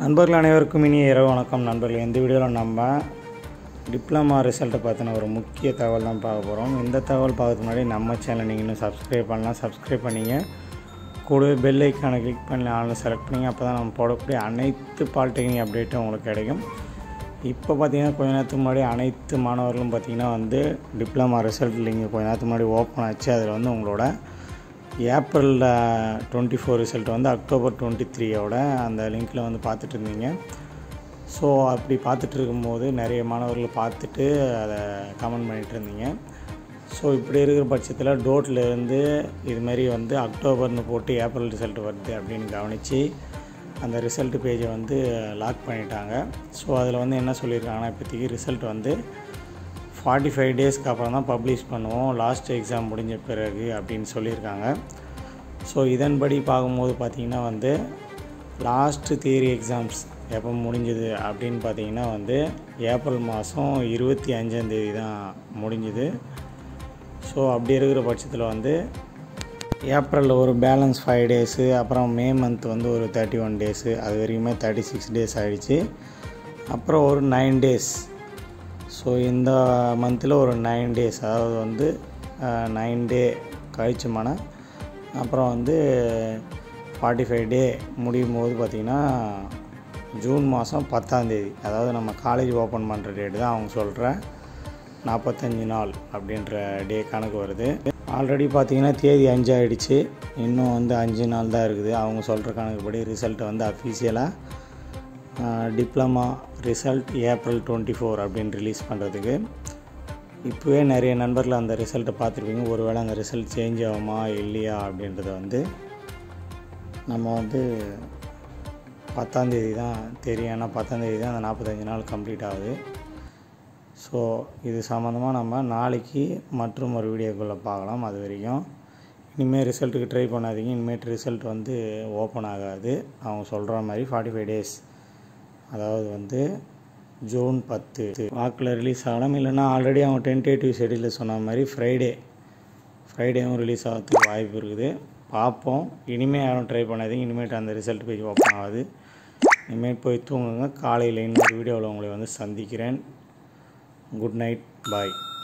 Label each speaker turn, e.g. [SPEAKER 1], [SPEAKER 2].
[SPEAKER 1] நண்பர்கள் அனைவருக்கும் இனிய இரவு வணக்கம் நண்பர்கள் இந்த வீடியோவில் நம்ம டிப்ளமா ரிசல்ட்டை பற்றின ஒரு முக்கிய தகவல் தான் பார்க்க போகிறோம் இந்த தகவல் பார்க்கறதுக்கு முன்னாடி நம்ம சேனலை நீங்கள் இன்னும் சப்ஸ்கிரைப் பண்ணலாம் சப்ஸ்கிரைப் பண்ணிங்க கூடவே பெல் ஐக்கானை கிளிக் பண்ணி ஆன்லைன் செலக்ட் பண்ணிங்க அப்போ தான் நம்ம போடக்கூடிய அனைத்து பாலிடெக்னிக் அப்டேட்டும் உங்களுக்கு கிடைக்கும் இப்போ பார்த்தீங்கன்னா கொஞ்ச நேரத்துக்கு முன்னாடி அனைத்து மாணவர்களும் பார்த்தீங்கன்னா வந்து டிப்ளமா ரிசல்ட் லிங்க் கொஞ்ச நேரத்துக்கு முன்னாடி ஓப்பன் ஆச்சு அதில் வந்து உங்களோட ஏப்ரலில் டுவெண்ட்டி ஃபோர் ரிசல்ட் வந்து அக்டோபர் டுவெண்ட்டி த்ரீயோட அந்த லிங்க்கில் வந்து பார்த்துட்டு இருந்தீங்க ஸோ அப்படி பார்த்துட்டு இருக்கும்போது நிறைய மாணவர்கள் பார்த்துட்டு அதை கமெண்ட் பண்ணிகிட்டு இருந்தீங்க ஸோ இப்படி இருக்கிற பட்சத்தில் டோட்லேருந்து இதுமாரி வந்து அக்டோபர்னு போட்டு ஏப்ரல் ரிசல்ட் வருது அப்படின்னு கவனித்து அந்த ரிசல்ட் பேஜை வந்து லாக் பண்ணிட்டாங்க ஸோ அதில் வந்து என்ன சொல்லியிருக்காங்கன்னா இப்போதைக்கு ரிசல்ட் வந்து ஃபார்ட்டி ஃபைவ் டேஸ்க்கு அப்புறம் தான் பப்ளிஷ் பண்ணுவோம் லாஸ்ட் எக்ஸாம் முடிஞ்ச பிறகு அப்படின்னு சொல்லியிருக்காங்க ஸோ இதன்படி பார்க்கும்போது பார்த்திங்கன்னா வந்து லாஸ்ட்டு தியரி எக்ஸாம்ஸ் எப்போ முடிஞ்சுது அப்படின்னு பார்த்தீங்கன்னா வந்து ஏப்ரல் மாதம் இருபத்தி அஞ்சாந்தேதி தான் முடிஞ்சுது ஸோ அப்படி இருக்கிற பட்சத்தில் வந்து ஏப்ரலில் ஒரு பேலன்ஸ் ஃபைவ் டேஸு அப்புறம் மே மந்த் வந்து ஒரு தேர்ட்டி ஒன் டேஸு அது வரைக்குமே தேர்ட்டி சிக்ஸ் டேஸ் ஆகிடுச்சு அப்புறம் ஒரு நைன் டேஸ் ஸோ இந்த மந்தில் ஒரு நைன் டேஸ் அதாவது வந்து நைன் டே கழிச்சுமான அப்புறம் வந்து ஃபார்ட்டி ஃபைவ் டே முடியும் போது பார்த்திங்கன்னா ஜூன் மாதம் பத்தாந்தேதி அதாவது நம்ம காலேஜ் ஓப்பன் பண்ணுற டேட்டு தான் அவங்க சொல்கிற நாற்பத்தஞ்சு நாள் அப்படின்ற டே கணக்கு வருது ஆல்ரெடி பார்த்தீங்கன்னா தேதி அஞ்சு ஆகிடுச்சு இன்னும் வந்து அஞ்சு நாள் தான் இருக்குது அவங்க சொல்கிற கணக்குப்படி ரிசல்ட்டை வந்து அஃபீஷியலாக diploma result April twenty four அப்படின்னு ரிலீஸ் பண்ணுறதுக்கு இப்போவே நிறைய நண்பர்கள் அந்த ரிசல்ட்டை பார்த்துருப்பீங்க ஒருவேளை அந்த ரிசல்ட் சேஞ்ச் ஆகுமா இல்லையா அப்படின்றத வந்து நம்ம வந்து பத்தாந்தேதி தான் தெரியும் ஏன்னா பத்தாந்தேதி தான் அந்த நாற்பத்தஞ்சு நாள் கம்ப்ளீட் ஆகுது ஸோ இது சம்மந்தமாக நம்ம நாளைக்கு மற்றும் ஒரு வீடியோக்குள்ளே பார்க்கலாம் அது வரைக்கும் இனிமேல் ரிசல்ட்டுக்கு ட்ரை பண்ணாதீங்க இனிமேட்டு ரிசல்ட் வந்து ஓப்பன் ஆகாது அவங்க சொல்கிற மாதிரி ஃபார்ட்டி ஃபைவ் டேஸ் அதாவது வந்து ஜூன் பத்து வாக்கில் ரிலீஸ் ஆகலாம் இல்லைன்னா ஆல்ரெடி அவங்க டென்டேட்டிவ் ஷெடியூலில் சொன்ன மாதிரி ஃப்ரைடே ஃப்ரைடேவும் ரிலீஸ் ஆகிறதுக்கு வாய்ப்பு இருக்குது பார்ப்போம் இனிமேல் யாரும் ட்ரை பண்ணாதீங்க இனிமேட்டு அந்த ரிசல்ட் பேஜ் ஓப்பன் ஆகாது இனிமேல் போய் தூங்குங்க காலையில் இன்னொரு வீடியோவில் உங்களை வந்து சந்திக்கிறேன் குட் நைட் பாய்